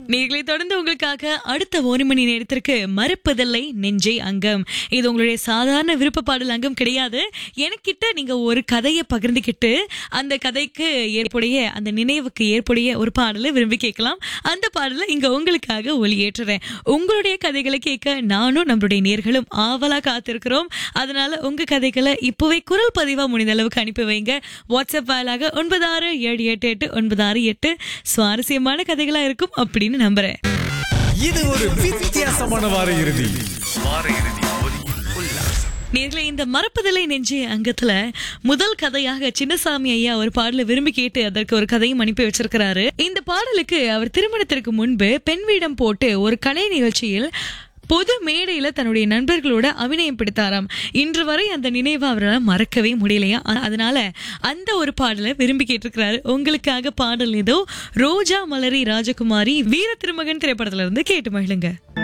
நீர்களை தொடர்ந்து உங்களுக்காக அடுத்த ஒரு மணி நேரத்திற்கு மறுப்பதில்லை நெஞ்சை அங்கம் இது உங்களுடைய சாதாரண விருப்ப பாடல் அங்கம் கிடையாது எனக்கிட்ட நீங்க ஒரு கதையை பகிர்ந்துக்கிட்டு அந்த கதைக்கு ஏற்புடைய அந்த நினைவுக்கு ஏற்புடைய ஒரு பாடலை விரும்பி கேட்கலாம் அந்த பாடலை இங்க உங்களுக்காக ஒளியேற்றுறேன் உங்களுடைய கதைகளை கேட்க நானும் நம்மளுடைய நேர்களும் ஆவலா காத்திருக்கிறோம் அதனால உங்க கதைகளை இப்பவே குரல் பதிவா முடிந்த அளவுக்கு அனுப்பி வைங்க வாட்ஸ்அப் வாயிலாக ஒன்பது ஆறு ஏழு எட்டு எட்டு ஒன்பது ஆறு எட்டு சுவாரஸ்யமான கதைகளா இருக்கும் அப்படின்னு நம்புறேன் இது ஒரு வித்தியாசமான வார இறுதி நேர்களை இந்த மறப்பதில்லை நெஞ்சு அங்கத்துல முதல் கதையாக சின்னசாமி ஐயா ஒரு பாடலை விரும்பி கேட்டு அதற்கு ஒரு கதையும் அனுப்பி வச்சிருக்கிறாரு இந்த பாடலுக்கு அவர் திருமணத்திற்கு முன்பு பெண் வீடம் போட்டு ஒரு கலை நிகழ்ச்சியில் பொது மேடையில தன்னுடைய நண்பர்களோட அபிநயம் பிடித்தாராம் இன்று வரை அந்த நினைவை அவரால் மறக்கவே முடியலையா ஆ- அதனால அந்த ஒரு பாடலை விரும்பி கேட்டிருக்கிறாரு உங்களுக்காக பாடல் ஏதோ ரோஜா மலரி ராஜகுமாரி வீர திருமகன் திரைப்படத்துல இருந்து கேட்டு மகிழுங்க